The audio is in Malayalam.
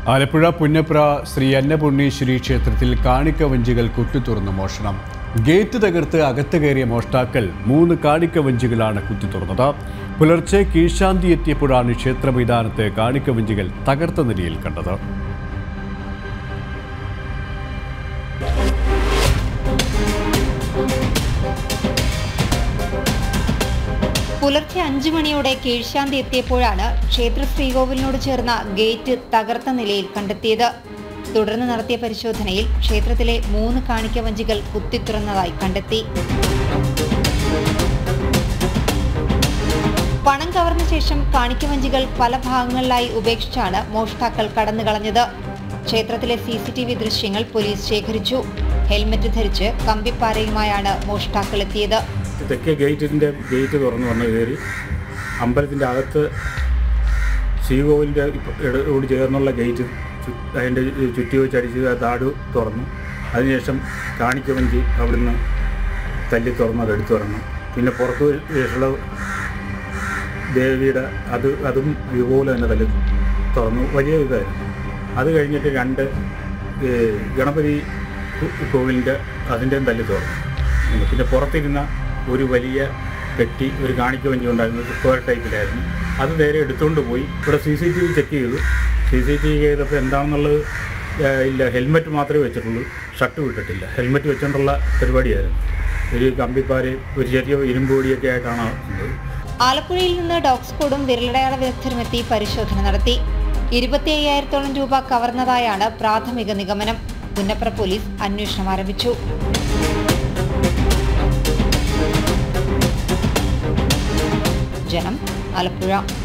ആലപ്പുഴ പുന്നപ്ര ശ്രീ അന്നപൂർണേശ്വരി ക്ഷേത്രത്തിൽ കാണിക്ക വഞ്ചികൾ കുത്തിത്തുറന്ന് മോഷണം ഗേറ്റ് തകർത്ത് അകത്ത് കയറിയ മോഷ്ടാക്കൾ മൂന്ന് കാണിക്ക വഞ്ചികളാണ് കുത്തിത്തുറന്നത് പുലർച്ചെ കീഴ്ശാന്തി എത്തിയപ്പോഴാണ് ക്ഷേത്ര മൈതാനത്ത് കാണിക്ക വഞ്ചികൾ തകർത്ത നിലയിൽ കണ്ടത് പുലർച്ചെ അഞ്ചു മണിയോടെ കീഴ്ശാന്തി എത്തിയപ്പോഴാണ് ക്ഷേത്ര ശ്രീകോവിലിനോട് ചേർന്ന ഗേറ്റ് തകർത്ത നിലയിൽ കണ്ടെത്തിയത് തുടർന്ന് നടത്തിയ പരിശോധനയിൽ ക്ഷേത്രത്തിലെ മൂന്ന് കാണിക്ക വഞ്ചികൾ കുത്തിത്തുറന്നതായി കണ്ടെത്തി പണം കവർന്ന ശേഷം കാണിക്ക വഞ്ചികൾ പല ഭാഗങ്ങളിലായി ഉപേക്ഷിച്ചാണ് മോഷ്ടാക്കൾ കടന്നുകളഞ്ഞത് ക്ഷേത്രത്തിലെ സി സി ടി വി ദൃശ്യങ്ങൾ പോലീസ് ശേഖരിച്ചു ഹെൽമറ്റ് ധരിച്ച് കമ്പിപ്പാരയുമായാണ് മോഷ്ടാക്കൾ എത്തിയത് തെക്കേ ഗേറ്റിൻ്റെ ഗേറ്റ് തുറന്ന് വന്ന് കയറി അമ്പലത്തിൻ്റെ അകത്ത് ശ്രീകോവിലിൻ്റെ ോട് ചേർന്നുള്ള ഗേറ്റ് ചു- അതിൻ്റെ ചുറ്റി വെച്ചടിച്ച് ആ താട് തുറന്നു അതിനുശേഷം കാണിക്ക വഞ്ചി അവിടുന്ന് തല്ലി തുറന്ന് അത് എടുത്തു തുറന്നു പിന്നെ പുറത്ത് ശേഷമുള്ള ദേവിയുടെ അത് അതും ഇതുപോലെ തന്നെ തല്ലി തുറന്നു വലിയ ഇതായിരുന്നു അത് കഴിഞ്ഞിട്ട് രണ്ട് ഏ, ഗണപതി കോ- കോവിലിൻ്റെ അതിൻ്റെയും തല്ലി തുറന്നു പിന്നെ പുറത്തിരുന്ന ഒരു വലിയ പെട്ടി ഒരു കാണിക്ക വഞ്ചി ഉണ്ടായിരുന്നു സ്ക്വയർ ടൈപ്പിലായിരുന്നു അത് നേരെ എടുത്തുകൊണ്ട് പോയി ഇവിടെ C C T V check ചെയ്തു സി സി ടി വി ചെയ്തപ്പോൾ എന്താണെന്നുള്ളത് ഏ, ഇല്ല ഹെൽമെറ്റ് മാത്രമേ വെച്ചിട്ടുള്ളൂ ഷർട്ട് വിട്ടിട്ടില്ല ഹെൽമെറ്റ് വെച്ചുകൊണ്ടുള്ള പരിപാടിയായിരുന്നു ഒരു കമ്പിപ്പാരയും ഒരു ചെറിയ ഇരുമ്പ് പൊടിയൊക്കെ ആയിട്ടാണ് വന്നത് ആലപ്പുഴയിൽ നിന്ന് ഡോഗ് സ്ക്വാഡും വിരലടയാള വിദഗ്ധരുമെത്തി പരിശോധന നടത്തി ഇരുപത്തി അയ്യായിരത്തോളം രൂപ കവർന്നതായാണ് പ്രാഥമിക നിഗമനം പുന്നപ്ര പോലീസ് അന്വേഷണം ആരംഭിച്ചു ജനം ആലപ്പുഴ